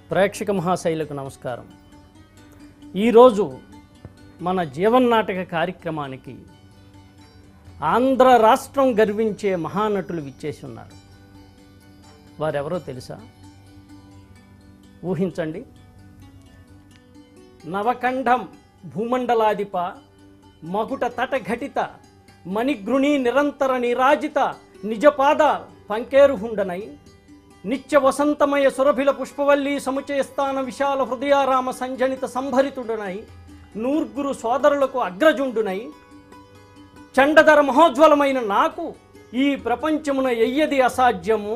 ప్రేక్షక మహాశైలకు నమస్కారం ఈరోజు మన జీవన్నాటక కార్యక్రమానికి ఆంధ్ర రాష్ట్రం గర్వించే మహానటులు విచ్చేసి ఉన్నారు వారెవరో తెలుసా ఊహించండి నవకంఠం భూమండలాధిప మకుట తట ఘటిత మణిగృణి నిరంతర నిరాజిత నిజపాద పంకేరుహుండనై నిత్య వసంతమయ సురభిల పుష్పవల్లి సముచయస్థాన విశాల హృదయారామ సంజనిత సంభరితుడునై నూర్గురు సోదరులకు అగ్రజుండునై చండధర మహోజ్వలమైన నాకు ఈ ప్రపంచమున ఎయ్యది అసాధ్యము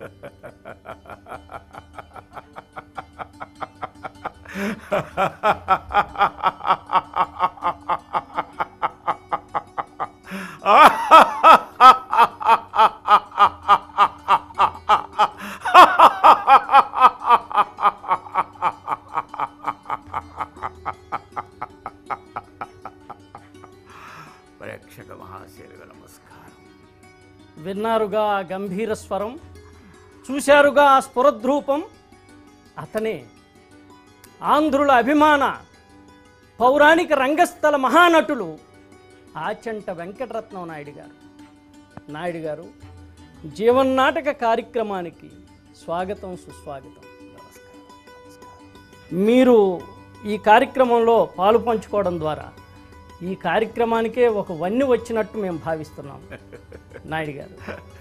ప్రేక్షక మహాశైలుగా నమస్కారం విన్నారుగా ఆ గంభీర స్వరం చూశారుగా ఆ స్ఫురద్రూపం అతనే ఆంధ్రుల అభిమాన పౌరాణిక రంగస్థల మహానటులు ఆచంట వెంకటరత్నం నాయుడు గారు నాయుడు గారు జీవన్నాటక కార్యక్రమానికి స్వాగతం సుస్వాగతం నమస్కారం నమస్కారం మీరు ఈ కార్యక్రమంలో పాలు పంచుకోవడం ద్వారా ఈ కార్యక్రమానికే ఒక వన్ని వచ్చినట్టు మేము భావిస్తున్నాం నాయుడు గారు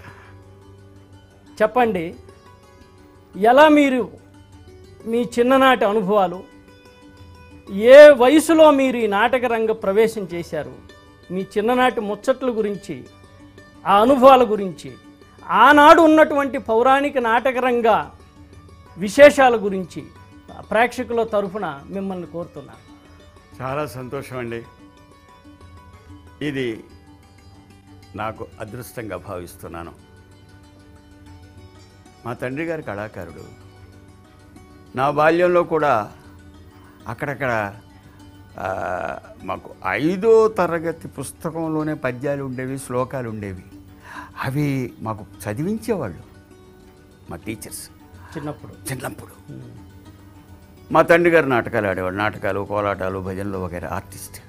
చెప్పండి ఎలా మీరు మీ చిన్ననాటి అనుభవాలు ఏ వయసులో మీరు ఈ నాటక రంగ ప్రవేశం చేశారు మీ చిన్ననాటి ముచ్చట్ల గురించి ఆ అనుభవాల గురించి ఆనాడు ఉన్నటువంటి పౌరాణిక నాటక రంగ విశేషాల గురించి ప్రేక్షకుల తరఫున మిమ్మల్ని కోరుతున్నాను చాలా సంతోషం అండి ఇది నాకు అదృష్టంగా భావిస్తున్నాను మా తండ్రి గారి కళాకారుడు నా బాల్యంలో కూడా అక్కడక్కడ ఆ, మాకు ఐదో తరగతి పుస్తకంలోనే పద్యాలు ఉండేవి శ్లోకాలు ఉండేవి అవి మాకు చదివించేవాళ్ళు మా టీచర్స్ చిన్నప్పుడు చిన్నప్పుడు మా తండ్రి గారు నాటకాలు ఆడేవాడు నాటకాలు కోలాటాలు భజనలు వగైరా ఆర్టిస్ట్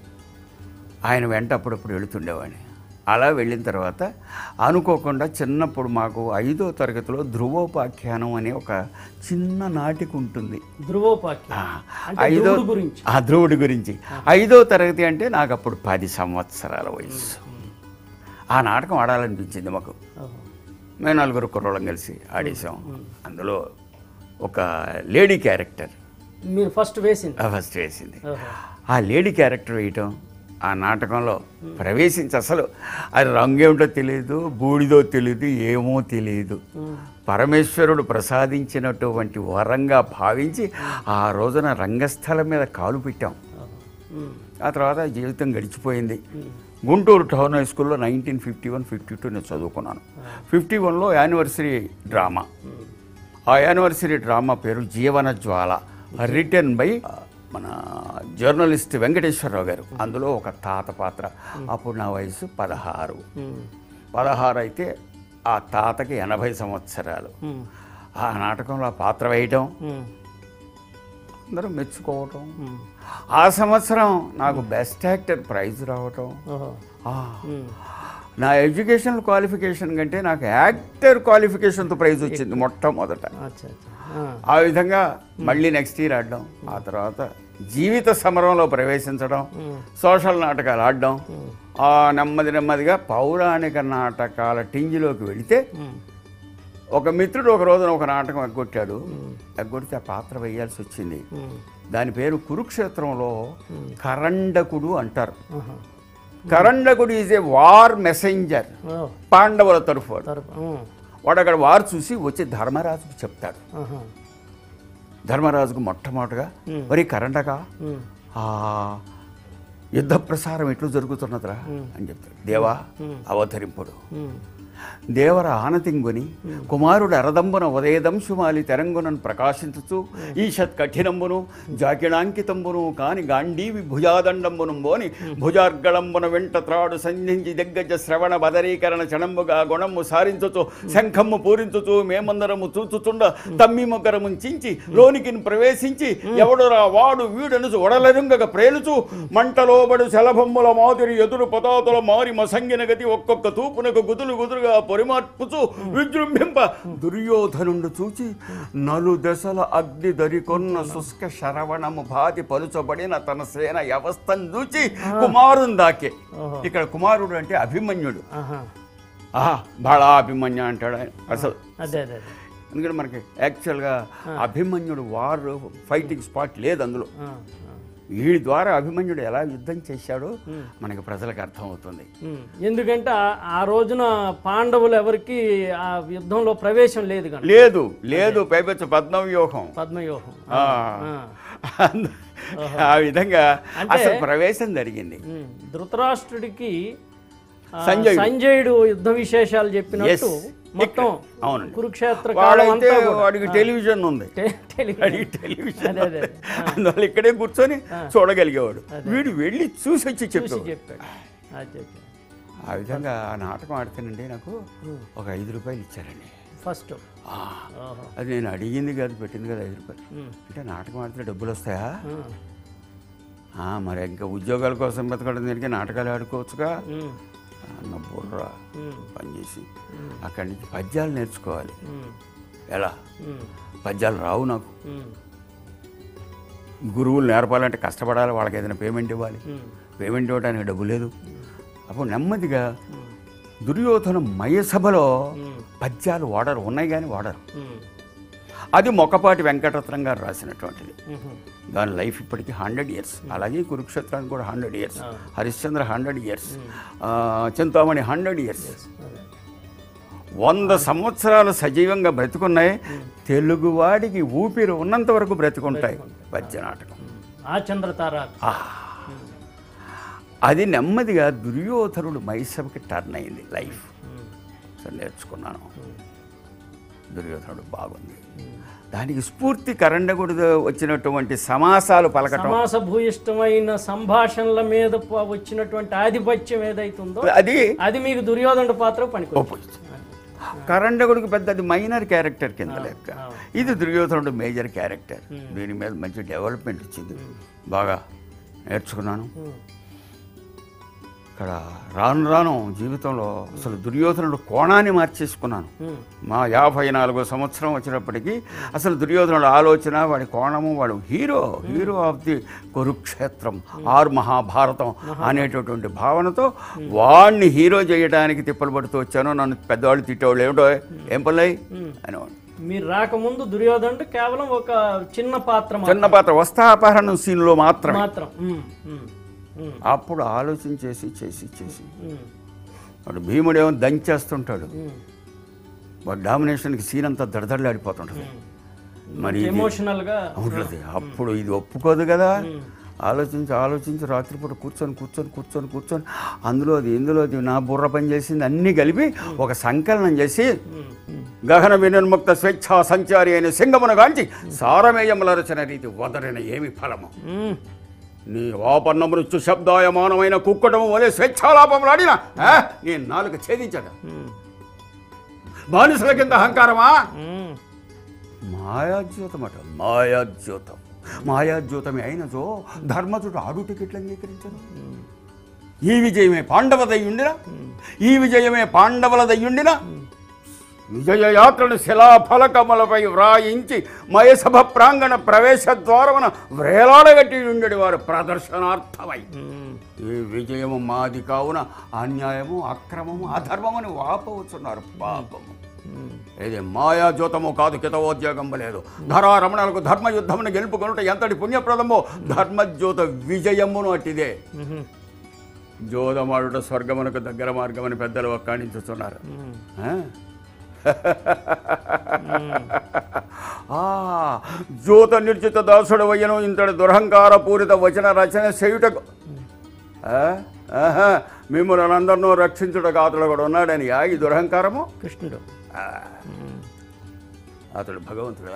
ఆయన వెంట అప్పుడప్పుడు వెళుతుండేవాడిని అలా వెళ్ళిన తర్వాత అనుకోకుండా చిన్నప్పుడు మాకు ఐదో తరగతిలో ధ్రువోపాఖ్యానం అనే ఒక చిన్న నాటిక ఉంటుంది ధ్రువోపాఖ్య ఆ, అంటే ఐదో ధ్రువుడు గురించి ఆ ధ్రువుడి గురించి ఐదో తరగతి అంటే నాకు అప్పుడు పది సంవత్సరాల వయసు ఆ నాటకం ఆడాలనిపించింది మాకు ఓహో. మేము నలుగురు కుర్రోళ్ళం కలిసి ఆడేసాం అందులో ఒక లేడీ క్యారెక్టర్ మీరు ఫస్ట్ వేసింది ఫస్ట్ వేసింది ఓహో. ఆ లేడీ క్యారెక్టర్ వేయటం ఆ నాటకంలో ప్రవేశించి అసలు అది రంగేమిటో తెలియదు బూడిదో తెలియదు ఏమో తెలియదు ఉమ్. పరమేశ్వరుడు ప్రసాదించినటువంటి వరంగా భావించి ఆ రోజున రంగస్థలం మీద కాలు పెట్టాం ఓహో. ఉమ్. ఆ తర్వాత జీవితం గడిచిపోయింది గుంటూరు టౌన్ హై స్కూల్లో nineteen fifty one fifty two నేను చదువుకున్నాను ఫిఫ్టీ వన్లో యానివర్సరీ డ్రామా ఆ యానివర్సరీ డ్రామా పేరు జీవన జ్వాల రిటర్న్ బై మన జర్నలిస్ట్ వెంకటేశ్వరరావు గారు అందులో ఒక తాత పాత్ర అప్పుడు నా వయసు పదహారు ఉమ్. పదహారు అయితే ఆ తాతకి ఎనభై సంవత్సరాలు ఉమ్. ఆ నాటకంలో ఆ పాత్ర వేయటం ఉమ్. అందరూ మెచ్చుకోవటం ఉమ్. ఆ సంవత్సరం నాకు బెస్ట్ యాక్టర్ ప్రైజ్ రావటం ఓహో. ఆ, ఉమ్. నా ఎడ్యుకేషనల్ క్వాలిఫికేషన్ కంటే నాకు యాక్టర్ క్వాలిఫికేషన్తో ప్రైజ్ వచ్చింది మొట్టమొదట అచ్చా అచ్చా ఆ. ఆ విధంగా మళ్ళీ నెక్స్ట్ ఇయర్ ఆడడం ఆ తర్వాత జీవిత సమరంలో ప్రవేశించడం ఉమ్. సోషల్ నాటకాలు ఆడడం ఉమ్. ఆ నెమ్మది నెమ్మదిగా పౌరాణిక నాటకాల టింజిలోకి వెళితే ఉమ్. ఒక మిత్రుడు ఒక రోజున ఒక నాటకం ఎగ్గొట్టాడు ఎగ్గొడితే ఆ పాత్ర వేయాల్సి వచ్చింది ఉమ్. దాని పేరు కురుక్షేత్రంలో కరండకుడు అంటారు ఆహా. Karandakudu is a war messenger ఓ. పాండవుల తరఫు వాడు తరపు ఉమ్. వాడు అక్కడ వారు చూసి వచ్చి ధర్మరాజుకు చెప్తాడు ఆహా. ధర్మరాజుకు మొట్టమొదటిగా Hmm. మరి కరండగా ఉమ్. ఆ యుద్ధ ప్రసారం ఎట్లు జరుగుతున్నదిరా అని చెప్తాడు దేవా అవతరింపుడు ఉమ్. దేవర ఆనతింగుని కుమారుడు అరదంబున ఉదయదంశుమాలి తెరంగునను ప్రకాశించుచు ఈషత్ కఠినంబును జాకిణాంకితంబును కాని గాంధీవి భుజాదండంబును బోని భుజార్గళంబున వెంట త్రాడు సంధించి దిగ్గజ శ్రవణ బదరీకరణ క్షణంబుగా గుణము సారించుచు శంఖమ్ము పూరించుచు మేమందరము చూచుచుండ తమ్మి మొగ్గరముంచి లోనికి ప్రవేశించి ఎవడురా వాడు వీడనుచు ఒడలరుంగక ప్రేలుచు మంటలోబడు శలభమ్ముల మాదిరి ఎదురు పతాతుల మారి మసంగిన గతి ఒక్కొక్క తూపునకు గుదులు గుదురుగా పొరిమార్పుచు విజృంభింప దుర్యోధనుండు చూచి నలు దశల అగ్ని దరికొన్న శుష్క శరవణము బాధి పలుచబడిన తన సేన వ్యవస్థను చూచి కుమారుని దాకే ఓహో. ఇక్కడ కుమారుడు అంటే అభిమన్యుడు ఆహా. ఆహా బాళా అభిమన్యు అంటాడు ఆయన అసలు అదే అదే అదే ఎందుకంటే మనకి యాక్చువల్గా అభిమన్యుడు వార్ ఫైటింగ్ స్పాట్ లేదు అందులో ఆ, ఆ. వీడి ద్వారా అభిమన్యుడు ఎలా యుద్ధం చేశాడో మనకి ప్రజలకు అర్థమవుతుంది ఉమ్. ఎందుకంటే ఆ- ఆ రోజున పాండవులు ఎవరికి ఆ యుద్ధంలో ప్రవేశం లేదు కనుక లేదు లేదు పైపెచ్చు పద్మవ్యూహం పద్మవ్యూహం ఆ. ఆ. అంద- ఆ విధంగా అంటే- అసలు ప్రవేశం జరిగింది ఉమ్. ధృతరాష్ట్రుడికి ఆ, సంజయుడు. సంజయుడు యుద్ధ విశేషాలు చెప్పినట్టు Yes. మొత్తం అవునండి. కురుక్షేత్ర కాలం వాడైతే అంతా కూడా. వాడికి టెలివిజన్ ఉంది టె- టెలివిజన్. వాడికి టెలివిజన్ అదే అదే ఉంది. అందువల్ల ఇక్కడే కూర్చొని చూడగలిగేవాడు వీడు వెళ్ళి చూసి వచ్చి చూసి చెప్పాడు చెప్పాడు అది చెప్పాడు ఆ విధంగా ఆ నాటకం ఆడితేనండి నాకు ఒక ఐదు రూపాయలు ఇచ్చారండి ఫస్ట్ ఆ, ఓహో అది నేను అడిగింది కాదు పెట్టింది కదా ఐదు రూపాయలు ఉమ్. అంటే నాటకం ఆడితే డబ్బులు వస్తాయా ఉమ్. ఆ, మరి ఇంకా ఉద్యోగాల కోసం బతకడం దీనికి నాటకాలు ఆడుకోవచ్చుగా ఉమ్. అన్న బుర్ర ఉమ్. పనిచేసి అక్కడి నుంచి పద్యాలు నేర్చుకోవాలి ఉమ్. ఎలా ఉమ్. పద్యాలు రావు నాకు ఉమ్. గురువులు నేర్పాలంటే కష్టపడాలి వాళ్ళకి ఏదైనా పేమెంట్ ఇవ్వాలి ఉమ్. పేమెంట్ ఇవ్వడానికి డబ్బు లేదు అప్పుడు నెమ్మదిగా దుర్యోధన మయసభలో ఉమ్. పద్యాలు వాడరు ఉన్నాయి కానీ వాడరు ఉమ్. అది మొక్కపాటి వెంకటరత్నం గారు రాసినటువంటిది ఉహు. దాని లైఫ్ ఇప్పటికీ హండ్రెడ్ ఇయర్స్ అలాగే కురుక్షేత్రానికి కూడా hundred years Harishchandra hundred years Chintamani hundred years అదే. వంద సంవత్సరాలు సజీవంగా బ్రతికున్నాయి తెలుగువాడికి ఊపిరి ఉన్నంత వరకు బ్రతికుంటాయి పద్య నాటకం ఉమ్. ఆ చంద్రతార ఆ. అది నెమ్మదిగా దుర్యోధనుడు మైసభకి టర్న్ అయింది లైఫ్ ఉమ్. సో నేర్చుకున్నాను దుర్యోధనుడు బాగుంది దానికి స్ఫూర్తి కరండగుడు వచ్చినటువంటి సమాసాలు పలకటం సమాస భూయిష్టమైన సంభాషణల మీద ప- వచ్చినటువంటి ఆధిపత్యం ఏదైతుందో అది అది మీకు దుర్యోధనుడు పాత్ర పనికి opposite. కరండగుడికి పెద్ద అది మైనర్ క్యారెక్టర్ కింద లెక్క ఇది దుర్యోధనుడు మేజర్ క్యారెక్టర్ దీని మీద మంచి డెవలప్మెంట్ వచ్చింది బాగా నేర్చుకున్నాను ఇక్కడ రాను రాను జీవితంలో అసలు దుర్యోధనుడు కోణాన్ని మార్చేసుకున్నాను మా యాభై నాలుగో సంవత్సరం వచ్చినప్పటికీ అసలు దుర్యోధనుడు ఆలోచన వాడి కోణము వాడు hero hero of the Kurukshetram or Mahabharatam అనేటటువంటి భావనతో వాడిని హీరో చేయడానికి తిప్పలు పడుతూ వచ్చాను నన్ను పెద్దవాళ్ళు తిట్టేవాళ్ళు ఏమిటో ఏం పనులై అనేవాడు మీరు రాకముందు దుర్యోధనుడు కేవలం ఒక చిన్న పాత్ర మా- చిన్న పాత్ర వస్తాపహరణం సీన్లో మాత్రమే మాత్రం ఉమ్, ఉమ్, ఉమ్, అప్పుడు ఆలోచన చేసి చేసి చేసి ఉమ్, వాడు భీముడేమో దంచేస్తుంటాడు ఉమ్, వాడు డామినేషన్కి సీన్ అంతా దడదడలాడిపోతుంటుంది మరి ఇది ఎమోషనల్ గా ఉంటుంది అప్పుడు ఇది ఒప్పుకోదు కదా ఆలోచించి ఆలోచించి రాత్రిపూట కూర్చొని కూర్చొని కూర్చొని కూర్చొని అందులో అది ఇందులో అది నా బుర్ర పని చేసింది అన్నీ కలిపి ఒక సంకలనం చేసి ఉమ్, ఉమ్, గగన వినున్ముక్త స్వేచ్ఛా సంచారి అయిన సింగమును గాంచి సారమేయముల రచన రీతి వదరిన ఏమి ఫలము ఉమ్, నీ వాపన్న మృత్యు శబ్దాయమానమైన కుక్కటము వలె స్వేచ్ఛాలాపములాడిన ఆ, నీ నాలుక ఛేదించట ఉమ్, బానిసల కింద అహంకారమా ఉమ్, మాయాద్యూతమట మాయాద్యూతం మాయాద్యూతమే అయినచో ధర్మజుడు ఆడు టికెట్లు అంగీకరించను ఈ విజయమే పాండవదయ్యుండిన ఈ విజయమే పాండవులదయ్యుండిన విజయ యాత్రను శిలాఫలకములపై వ్రాయించి మయసభ ప్రాంగణ ప్రవేశ ద్వారమున వ్రేలాడగట్టి ఉండేది వారు ప్రదర్శనార్థమై ఉమ్, ఈ విజయము మాది కావున అన్యాయము అక్రమము అధర్మమని వాపవచ్చున్నారు పాపము ఉమ్, ఇది మాయాజ్యోతము కాదు కితవోద్యోగం లేదు ధరారమణలకు ధర్మయుద్ధమును గెలుపుకొనుట ఎంతటి పుణ్యప్రదమో ధర్మజ్యోత విజయమును అట్టిదే ఉమ్, జోదమాడుట స్వర్గమునకు దగ్గర మార్గమని పెద్దలు వక్కాణించుతున్నారు ఉమ్, ఆ? ఆ, జ్యోత నిర్జిత దాసుడు వయ్యను ఇంతటి దురహంకార పూరిత వచన రచన చేయుటకు ఆ? ఆహా. మిమ్మల్ని అందరినూ రక్షించుటకు అతడు కూడా ఉన్నాడని ఆ ఈ దురహంకారము కృష్ణుడు ఆ, అతడు భగవంతుడా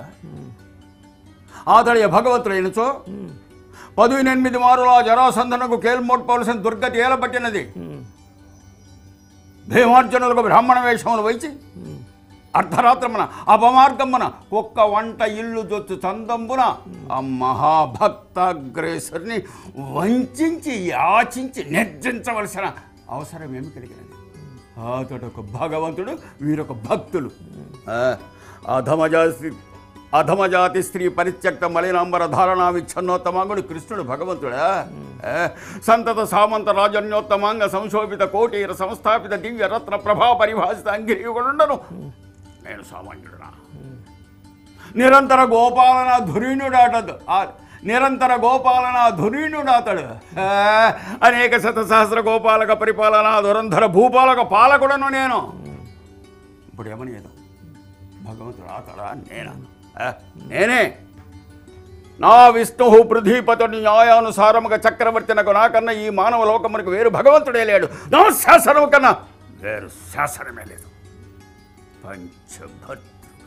అతడు భగవంతుడు అయినచో పదిహేనెనిమిది మారుల జరాసంధనకు కేల్మోట్పవలసిన దుర్గతి ఏలబట్టినది ఉమ్, భీమార్జునులకు బ్రాహ్మణ వేషములు వైచి ఉమ్, అర్ధరాత్రమున అపమార్గమున ఒక్క వంట ఇల్లు జొచ్చు చందంబున ఆ మహాభక్తాగ్రేసరిని వంచించి యాచించి నిర్జించవలసిన అవసరం ఏమి కలిగినది అతడు ఒక భగవంతుడు వీరొక భక్తులు ఆ, అధమజాతి అధమజాతి స్త్రీ పరిత్యక్త మలినాంబర ధారణా విచ్ఛన్నోత్తమాంగుడు కృష్ణుడు భగవంతుడా ఆ, సంతత సామంత రాజన్యోత్తమాంగ సంశోభిత కోటీర సంస్థాపిత దివ్య రత్న ప్రభా పరిభాషిత అంగిరియుడుండను నేను సామాన్యుడునా నిరంతర గోపాలన ధురీణుడాటదు ఆ నిరంతర గోపాలన ధురీణుడాతడు ఆ, అనేక శత సహస్ర గోపాలక పరిపాలన దురంధర భూపాలక పాలకుడను నేను ఇప్పుడు ఏమని ఏదో భగవంతుడు ఆతడా నేనా ఆ, నేనే నా విష్ణు పృథ్వీపతుడి న్యాయానుసారముగా చక్రవర్తినకు నాకన్నా ఈ మానవ లోకమునకు వేరు భగవంతుడే లేడు నా శాసనము కన్నా వేరు శాసనమే లేదు పంచభద్రుక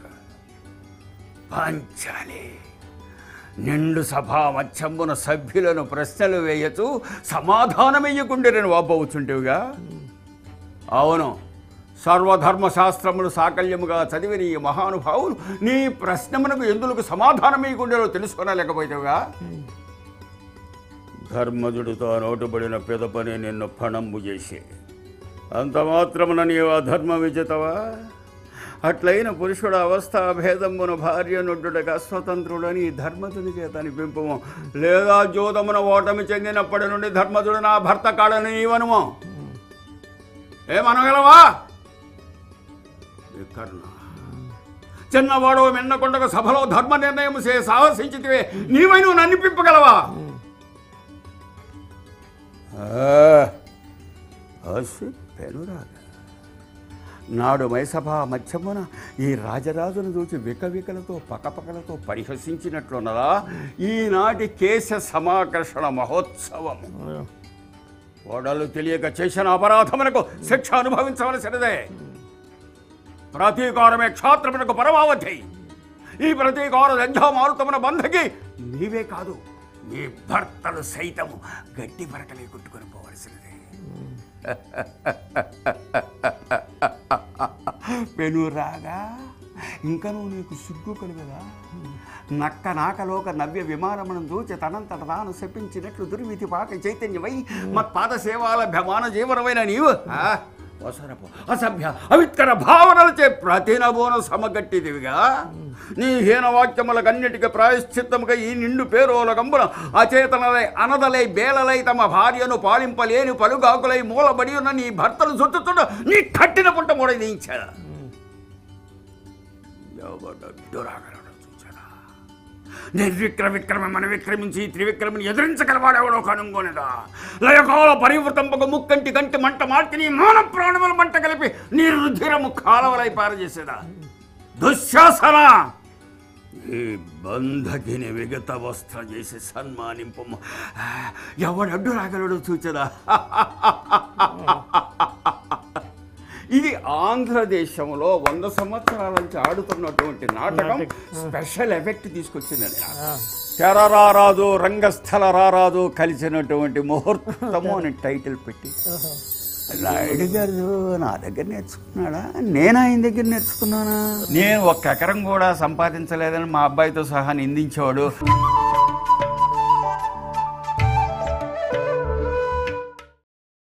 పంచాలి నిండు సభా మధ్యంబున సభ్యులను ప్రశ్నలు వేయచు సమాధానమియ్యకుండేరని వాపోవచ్చుంటేవిగా అవును సర్వధర్మశాస్త్రములు సాకల్యముగా చదివిన ఈ మహానుభావులు నీ ప్రశ్నమునకు ఎందులకు సమాధానమియ్యకుండేరో తెలుసుకోనలేకపోయావుగా ధర్మజుడితో నోటుబడిన పెదపని నిన్ను పణంబు చేసి అంత మాత్రమున నీవు అధర్మ విజేతవా అట్లయిన పురుషుడు అవస్థ భేదమున భార్య నొడ్డుడగా స్వతంత్రుడని ఈ ధర్మజుని చేత అనిపింపము లేదా జోదమున ఓటమి చెందినప్పటి నుండి ధర్మజుడు నా భర్త కాడని నీవనుము ఏమనగలవా వికర్ణ చిన్నవాడు మిన్నకొండకు సభలో ధర్మ నిర్ణయం చే సాహసించితివే నీవై నువ్వు నన్నిపింపగలవా అసి పెనురాగా నాడు మైసభ మధ్యమున ఈ రాజరాజును చూసి వికవికలతో పకపకలతో పరిహసించినట్లున్నదా ఈనాటి కేశ సమాకర్షణ మహోత్సవము ఓడలు తెలియక చేసిన అపరాధమునకు శిక్ష అనుభవించవలసినదే ప్రతీకారమే క్షాత్రమునకు పరమావధి ఈ ప్రతీకార రంజామారుతమున బంధకి నీవే కాదు నీ భర్తలు సైతము గట్టి పరకలే కొట్టుకొని పోవలసినదే పెనురాగా ఇంకా నువ్వు నీకు సిగ్గు కలుగదా నక్క నాకలోక నవ్య విమానమును దూచి తనంతట తాను శపించినట్లు దుర్విధి పాక చైతన్యమై మత్పాద సేవాల భ్యమాన జీవనమైన నీవు ఆ, వసరపు అసభ్య అవిత్కర భావనలచే ప్రతినబోన సమగట్టిదివిగా నీ హీన వాక్యములకన్నిటికీ ప్రాయశ్చిత్తముగా ఈ నిండు పేరోల గంబున అచేతనలై అనదలై బేలలై తమ భార్యను పాలింపలేని పలుగాకులై మూలబడి ఉన్న నీ భర్తను చుట్టుతున్న నీ కట్టిన పుట్ట కూడా నీచాడా ఎవడడ్డురాగలడో చూచాడా నిర్విక్రమ విక్రమమని విక్రమించి ఈ త్రివిక్రమిని ఎదిరించగలవాడెవడో కనుగొనడా లయకాల పరివృతంపక ముక్కంటి కంటి మంట మార్చి నీ మాన ప్రాణముల మంట కలిపి నీ రుధిరము కాలవలై పారజేసేదా దుశ్శాసన ఈ బంధకిని విగత వస్త్ర చేసి సన్మానింపు ఎవడడ్డు రాగలడు చూచదా ఇది ఆంధ్రదేశంలో వంద సంవత్సరాల నుంచి ఆడుతున్నటువంటి నాటకం స్పెషల్ ఎఫెక్ట్ తీసుకొచ్చిందండి నాకు. ఆ, తెర రారాదు రంగస్థల రారాదు కలిసినటువంటి ముహూర్తము అని టైటిల్ పెట్టి ఓహో. నాయుడు గారు నా దగ్గర నేర్చుకున్నాడా నేను ఆయన దగ్గర నేర్చుకున్నానా నేను ఒక్క ఎకరం కూడా సంపాదించలేదని మా అబ్బాయితో సహా నిందించేవాడు